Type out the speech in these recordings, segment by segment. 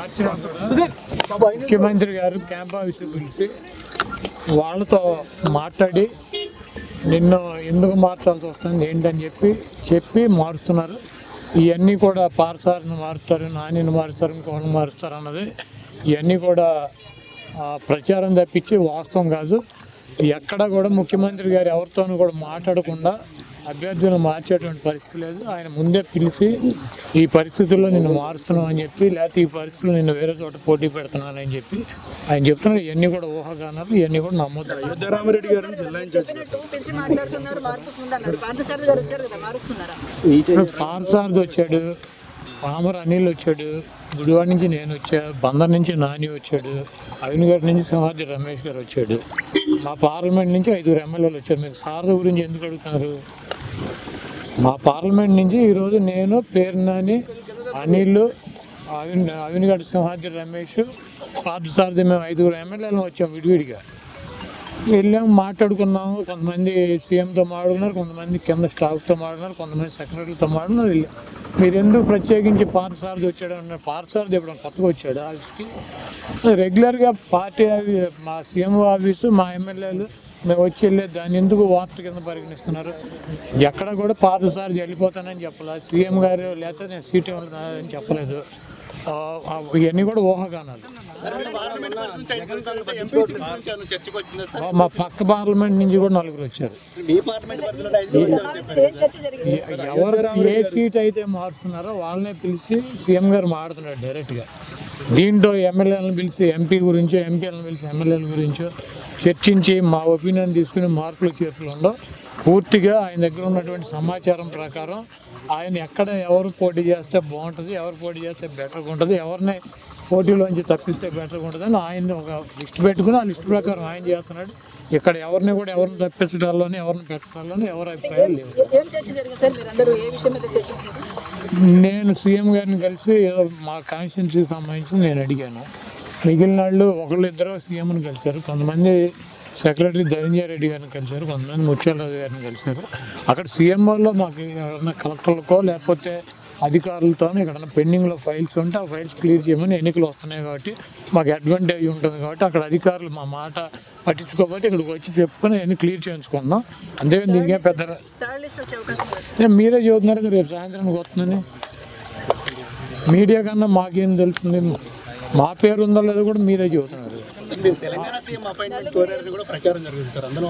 మార్చినా కూడా ముఖ్యమంత్రి గారు క్యాంప్ ఆఫీస్ పిలిచి వాళ్ళతో మాట్లాడి నిన్ను ఎందుకు మార్చాల్సి వస్తుంది ఏంటని చెప్పి చెప్పి మారుస్తున్నారు ఇవన్నీ కూడా పార్సార్ని మారుస్తారు నానిని మారుస్తారు ఇంకోని మారుస్తారు అన్నది ఇవన్నీ కూడా ఆ, ప్రచారం తప్పించి వాస్తవం కాదు ఎక్కడ కూడా ముఖ్యమంత్రి గారు ఎవరితోనూ కూడా మాట్లాడకుండా అభ్యర్థులను మార్చేటువంటి పరిస్థితి లేదు ఆయన ముందే పిలిచి ఈ పరిస్థితుల్లో నిన్ను మారుస్తున్నాం అని చెప్పి లేకపోతే ఈ పరిస్థితుల్లో నిన్ను వేరే చోట పోటీ పెడుతున్నాను అని చెప్పి ఆయన చెప్తున్నారు ఇవన్నీ కూడా ఊహాగానాలు ఇవన్నీ కూడా నమ్మొద్దు సిద్ధరామరెడ్డి గారు జిల్లా ఇన్ఛార్జ్ చెప్పినట్టు పిలిచి మాట్లాడుతున్నారు మార్పుకు ముందు అన్నారు పార్థసారథి గారు వచ్చారు కదా మారుస్తున్నారా ఇప్పుడు పార్సారథి వచ్చాడు పామర్ అనిల్ వచ్చాడు గుడివాడ నుంచి నేను వచ్చా బందర్ నుంచి నాని వచ్చాడు అవినగర్ నుంచి సింహాద్రి రమేష్ గారు వచ్చాడు మా పార్లమెంట్ నుంచి ఐదుగురు ఎమ్మెల్యేలు వచ్చారు మీరు సారథి గురించి ఎందుకు అడుగుతున్నారు మా పార్లమెంట్ నుంచి ఈరోజు నేను పేర్నాని అనిల్ అవిన్ అవినగడ్ సింహాద్రి రమేష్ పార్థసారథి మేము ఐదుగురు ఎమ్మెల్యేలు వచ్చాం విడివిడిగా వెళ్ళాం మాట్లాడుకున్నాము కొంతమంది సీఎంతో మాట్లాడుకున్నారు కొంతమంది కింద స్టాఫ్తో మాట్లాడుకున్నారు కొంతమంది సెక్రటరీతో మాట్లాడుకున్నారు వెళ్ళాం మీరు ఎందుకు ప్రత్యేకించి పార్సారథి వచ్చాడు అన్నారు పార్సారథి ఇప్పుడు కొత్తగా వచ్చాడు ఆఫీస్కి రెగ్యులర్గా పార్టీ ఆఫీ మా సీఎం ఆఫీసు మా ఎమ్మెల్యేలు మేము వచ్చి వెళ్ళే దాన్ని ఎందుకు వార్త కింద పరిగణిస్తున్నారు ఎక్కడ కూడా పార్సారథి వెళ్ళిపోతానని చెప్పలేదు సీఎం గారు లేకపోతే నేను సీట్ ఇవ్వాలని చెప్పలేదు ఆ, ఆ, ఇవన్నీ కూడా ఊహాగానాలు జగన్ తన ఎంపీసీ గురించి ఏమైనా చర్చకు వచ్చిందా సార్ మా- మా పక్క పార్లమెంట్ నుంచి కూడా నలుగురు వచ్చారు మీ పార్లమెంట్ పరిధిలో ఐదు సమావేశంలో ఏం చర్చ జరిగింది ఎ- ఎవరు ఏ సీట్ అయితే మారుస్తున్నారో వాళ్ళనే పిలిచి సీఎం గారు మాడుతున్నాడు డైరెక్ట్గా దీంట్లో ఎమ్మెల్యేలను పిలిచి ఎంపీ గురించో ఎంపీలను పిలిచి ఎమ్మెల్యేల గురించో చర్చించి మా ఒపీనియన్ తీసుకుని మార్పులు చేర్పులు ఉండవు పూర్తిగా ఆయన దగ్గర ఉన్నటువంటి సమాచారం ప్రకారం ఆయన ఎక్కడ ఎవరు పోటీ చేస్తే బాగుంటుంది ఎవరు పోటీ చేస్తే బెటర్గా ఉంటుంది ఎవరిని పోటీలోంచి తప్పిస్తే బెటర్గా ఉంటుందని ఆయన ఒక లిస్ట్ పెట్టుకుని ఆ లిస్ట్ ప్రకారం ఆయన చేస్తున్నాడు ఇక్కడ ఎవరిని కూడా ఎవరిని తప్పించడాల్లోనే ఎవరిని పెట్టడాల్లోనే ఎవరి అభిప్రాయాలు లేవు ఏ- ఏం చర్చ జరిగింది సార్ మీరందరూ ఏ విషయం మీద చర్చించారు నేను సీఎం గారిని కలిసి ఏదో మా కాన్స్టిట్యున్సీకి సంబంధించి నేను అడిగాను మిగిలిన వాళ్ళు ఒకళ్ళు ఇద్దరు సీఎంని కలిశారు కొంతమంది సెక్రటరీ ధనంజయ రెడ్డి గారిని కలిశారు కొంతమంది ముత్యాలరావు గారిని కలిశారు అక్కడ సీఎంఓలో మాకు ఎవరైనా కలెక్టర్లకో లేకపోతే అధికారులతో ఇక్కడ పెండింగ్లో ఫైల్స్ ఉంటే ఆ ఫైల్స్ క్లియర్ చేయమని ఎన్నికలు వస్తున్నాయి కాబట్టి మాకు అడ్వాంటేజ్ ఉంటుంది కాబట్టి అక్కడ అధికారులు మా మాట పట్టించుకోకపోతే ఇక్కడికి వచ్చి చెప్పుకొని అన్ని క్లియర్ చేయించుకున్నాం అంతేగాని దీనికే పెద్ద థర్డ్ లిస్ట్ వచ్చే అవకాశం లేదు ఏ, మీరే చెబుతున్నారు కదా రేపు సాయంత్రానికి వస్తుందని మీడియా కన్నా మాకేం తెలుస్తుంది మా పేరు ఉందో లేదో కూడా మీరే చెబుతున్నారు మీరు తెలంగాణ సీఎం అపాయింట్మెంట్ కోరారని కూడా ప్రచారం జరుగుతుంది సార్ అందులో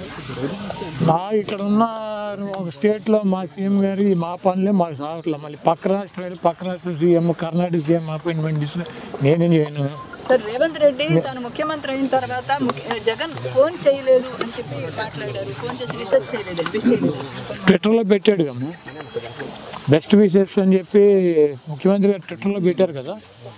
నా ఇక్కడ ఉన్న ఒక స్టేట్లో మా సీఎం గారి మా పనులే మాకు సాగట్లేదు మళ్ళీ పక్క రాష్ట్రాలు పక్క రాష్ట్ర సీఎం కర్ణాటక సీఎం అపాయింట్మెంట్ తీసుకుని నేనేం చేయను సార్ రేవంత్ రెడ్డి తాను ముఖ్యమంత్రి అయిన తర్వాత ముఖ్య- జగన్ ఫోన్ చేయలేదు అని చెప్పి మాట్లాడారు ఫోన్ చేసి రీసెర్చ్ చేయలేదు విష్ చేయలేదు ట్విట్టర్లో పెట్టాడు కమ్మా బెస్ట్ విషెస్ అని చెప్పి ముఖ్యమంత్రి గారు ట్విట్టర్లో పెట్టారు కదా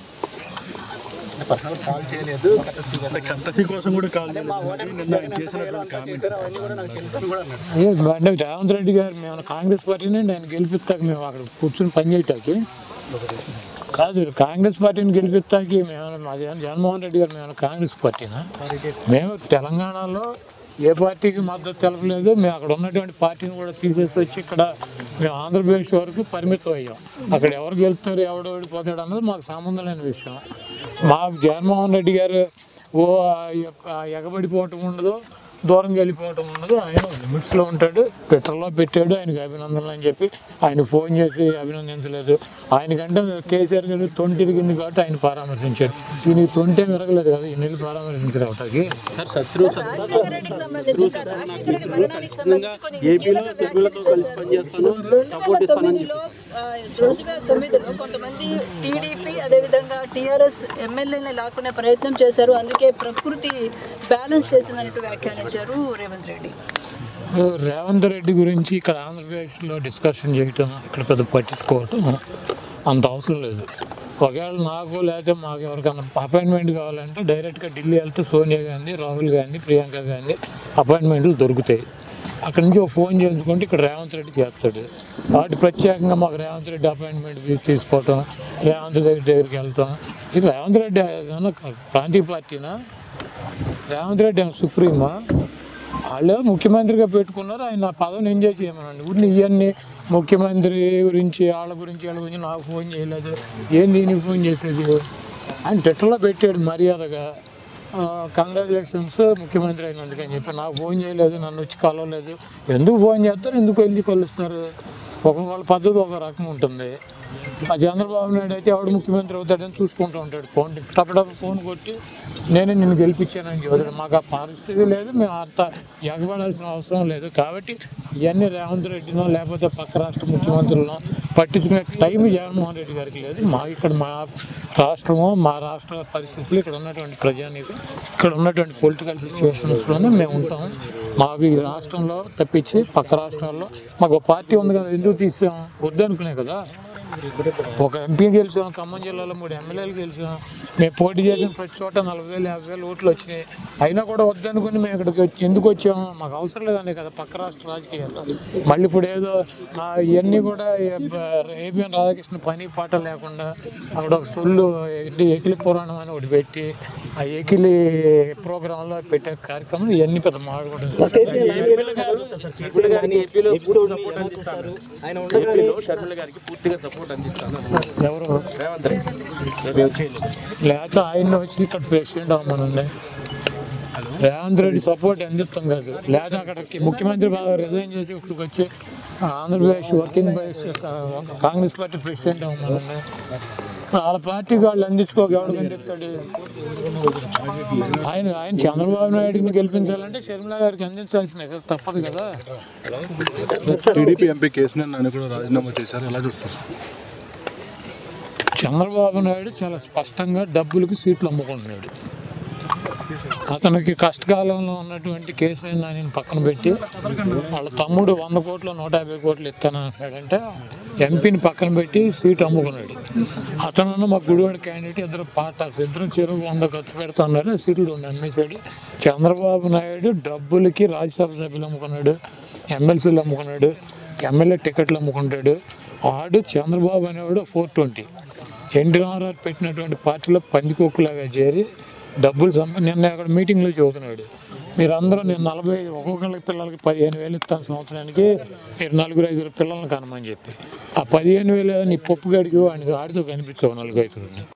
పర్సనల్ కాల్ చేయలేదు కట్టసీ కోసం కూడా కాల్ చేయలేదు నిన్న ఆయన చేసినటువంటి కామెంట్స్ అవన్నీ కూడా నాకు తెలుసు అని కూడా అన్నాడు ఏ, అంటే రేవంత్ రెడ్డి గారు మేము కాంగ్రెస్ పార్టీని ఆయన గెలిపిస్తాక మేము అక్కడ కూర్చొని పని చేయటానికి కాదు కాంగ్రెస్ పార్టీని గెలిపిస్తాకి మేము మా జగన్ జగన్మోహన్ రెడ్డి గారు మేము కాంగ్రెస్ పార్టీనా మేము తెలంగాణలో ఏ పార్టీకి మద్దతు తెలపలేదు మేము అక్కడ ఉన్నటువంటి పార్టీని కూడా తీసేసి వచ్చి ఇక్కడ మేము ఆంధ్రప్రదేశ్ వరకు పరిమితం అయ్యాం అక్కడ ఎవరు గెలుపుతారు ఎవడు ఓడిపోతాడు అన్నది మాకు సంబంధం లేని విషయం మా జగన్మోహన్ రెడ్డి గారు ఓ ఆ యొక్క ఆ ఎగబడిపోవటం ఉండదు దూరం వెళ్ళిపోవటం ఉండదు ఆయన లిమిట్స్లో ఉంటాడు ట్విట్టర్లో పెట్టాడు ఆయనకి అభినందనలు అని చెప్పి ఆయన ఫోన్ చేసి అభినందించలేదు ఆయనకంటే కేసీఆర్ గారు తొంటి తిరిగింది కాబట్టి ఆయన పరామర్శించాడు ఈయనకి తొంటే విరగలేదు కదా ఈ నెల పరామర్శించారు అవటానికి సార్ శత్రు రాజశేఖర రెడ్డికి సంబంధించి సార్, రాజశేఖర రెడ్డి మరణానికి సంబంధించి కొన్ని కీలక వ్యాఖ్యలు చేశారు. రెండు వేల తొమ్మిదిలో, ఆ, రెండు వేల తొమ్మిదిలో కొంతమంది టీడీపీ అదేవిధంగా టీఆర్ఎస్ ఎమ్మెల్యేని లాక్కునే ప్రయత్నం చేశారు అందుకే ప్రకృతి బ్యాలెన్స్ చేసిందన్నట్టు వ్యాఖ్యానించారు రేవంత్ రెడ్డి రేవంత్ రెడ్డి గురించి ఇక్కడ ఆంధ్రప్రదేశ్లో డిస్కషన్ చేయటం ఇక్కడ పెద్ద పట్టించుకోవటం అంత అవసరం లేదు ఒకవేళ నాకు లేకపోతే మాకు ఎవరికైనా అపాయింట్మెంట్ కావాలంటే డైరెక్ట్గా ఢిల్లీ వెళ్తే సోనియా గాంధీ రాహుల్ గాంధీ ప్రియాంక గాంధీ అపాయింట్మెంట్లు దొరుకుతాయి అక్కడి నుంచి ఒక ఫోన్ చేసుకుంటే ఇక్కడ రేవంత్ రెడ్డి చేస్తాడు వాటి ప్రత్యేకంగా మాకు రేవంత్ రెడ్డి అపాయింట్మెంట్ తీసుకోవటం రేవంత్ రెడ్డి దగ్గరికి వెళ్తాం ఇది రేవంత్ రెడ్డి ఏమన్నా ప్రాంతీయ పార్టీనా రేవంత్ రెడ్డి ఏమన్నా సుప్రీమా వాళ్ళు ముఖ్యమంత్రిగా పెట్టుకున్నారు ఆయన ఆ పదవిని ఎంజాయ్ చేయమనండి ఊరిని ఇవన్నీ ముఖ్యమంత్రి గురించి వాళ్ళ గురించి వాళ్ళ గురించి నాకు ఫోన్ చేయలేదు ఏం దీనికి ఫోన్ చేసేది ఆయన ట్విట్టర్లో పెట్టాడు మర్యాదగా కంగ్రాచులేషన్స్ ముఖ్యమంత్రి అయినందుకు అని చెప్పి నాకు ఫోన్ చేయలేదు నన్ను వచ్చి కలవలేదు ఎందుకు ఫోన్ చేస్తారు ఎందుకు వెళ్ళి కలుస్తారు ఒక్కొక్కళ్ళ పద్ధతి ఒక రకం ఉంటుంది ఆ చంద్రబాబు నాయుడు అయితే ఎవడు ముఖ్యమంత్రి అవుతాడని చూసుకుంటూ ఉంటాడు ఫోన్ టపటప ఫోన్ కొట్టి నేనే నిన్ను గెలిపించానని చెబుతాడు మాకు ఆ పరిస్థితి లేదు మేము అంత ఎగబడాల్సిన అవసరం లేదు కాబట్టి ఇవన్నీ రేవంత్ రెడ్డినో లేకపోతే పక్క రాష్ట్ర ముఖ్యమంత్రులను పట్టించుకునే టైం జగన్మోహన్ రెడ్డి గారికి లేదు మా ఇక్కడ మా రాష్ట్రము మా రాష్ట్ర పరిస్థితులు ఇక్కడ ఉన్నటువంటి ప్రజానికి ఇక్కడ ఉన్నటువంటి పొలిటికల్ సిచ్యువేషన్స్లోనే మేము ఉంటాం మాకు ఈ రాష్ట్రంలో తప్పించి పక్క రాష్ట్రాల్లో మాకు ఒక పార్టీ ఉంది కదా ఎందుకు తీసాం వద్దనుకునే కదా ఒక ఎంపీ గెలిచాం ఖమ్మం జిల్లాలో మూడు ఎమ్మెల్యేలు గెలిచాం మేము పోటీ చేసిన ప్రతి చోట నలభై వేలు యాభై వేలు ఓట్లు వచ్చినాయి అయినా కూడా వద్దనుకుని మేము ఇక్కడికి వచ్చి- ఎందుకు వచ్చాము మాకు అవసరం లేదనే కదా పక్క రాష్ట్ర రాజకీయాల్లో మళ్ళీ ఇప్పుడు ఏదో ఆ, ఇవన్నీ కూడా ఏబిఎన్ రాధాకృష్ణ పని పాట లేకుండా అక్కడ ఒక సొల్లు ఏంటి ఏకిలి పురాణం అని ఒకటి పెట్టి ఆ ఏకిలి ప్రోగ్రాంలో పెట్టే కార్యక్రమం ఇవన్నీ పెద్ద మాట్లాడుకుంటుంది ఆయన ఉండగానే షర్మిల గారికి పూర్తిగా సపోర్ట్ అందిస్తాను ఎవరు రేవంత్ రెడ్డి వచ్చేయండి లేకపోతే ఆయన వచ్చి ఇక్కడ ప్రెసిడెంట్ అవ్వమనండి రేవంత్ రెడ్డి సపోర్ట్ అందిస్తాం కాదు లేదా అక్కడికి ముఖ్యమంత్రి బాగా రిజైన్ చేసి ఇక్కడికి వచ్చి Andhra Pradesh working press Congress party president అవ్వమనండి వాళ్ళ పార్టీ వాళ్ళు అందించుకోక ఎవడు అందిస్తాడు ఆయన ఆయన చంద్రబాబు నాయుడిని గెలిపించాలంటే షర్మిల గారికి అందించాల్సిన కదా తప్పదు కదా టీడీపీ ఎంపీ కేసీఆర్ నాని కూడా రాజీనామా చేశారు ఎలా చూస్తారు సార్? చంద్రబాబు నాయుడు చాలా స్పష్టంగా డబ్బులకు సీట్లు అమ్ముకుంటున్నాడు అతనికి కష్టకాలంలో ఉన్నటువంటి కేసీఆర్ నాని పక్కన పెట్టి వాళ్ళ తమ్ముడు వంద కోట్లు నూట యాభై కోట్లు ఇస్తానంటాడంటే ఎంపీని పక్కన పెట్టి సీటు అమ్ముకున్నాడు అతను మా గుడివాడ క్యాండిడేట్ ఇద్దరు పార్టాస్ ఇద్దరు చెరువు వంద ఖర్చు పెడుతున్నారు సీట్లు రెండు అమ్మేశాడు చంద్రబాబు నాయుడు డబ్బులకి రాజ్యసభ సభ్యులు అమ్ముకున్నాడు ఎమ్మెల్సీలు అమ్ముకున్నాడు ఎమ్మెల్యే టికెట్లు అమ్ముకుంటాడు ఆడు చంద్రబాబు అనేవాడు ఫోర్ ట్వంటీ ఎన్టీ రామారావు పెట్టినటువంటి పార్టీలో పందికొక్కులాగా చేరి డబ్బులు సంప నిన్న అక్కడ మీటింగ్లో చదువుతున్నాడు మీరందరూ నేను నలభై ఒక్కొక్కరికి పిల్లలకి పదిహేను వేలు ఇస్తాను సంవత్సరానికి మీరు నలుగురు ఐదుగురు పిల్లల్ని కనమని చెప్పి ఆ పదిహేను వేలు నీ పప్పు గడికి వాడికి ఆడితో కనిపించావు నలుగురు ఐదుగురిని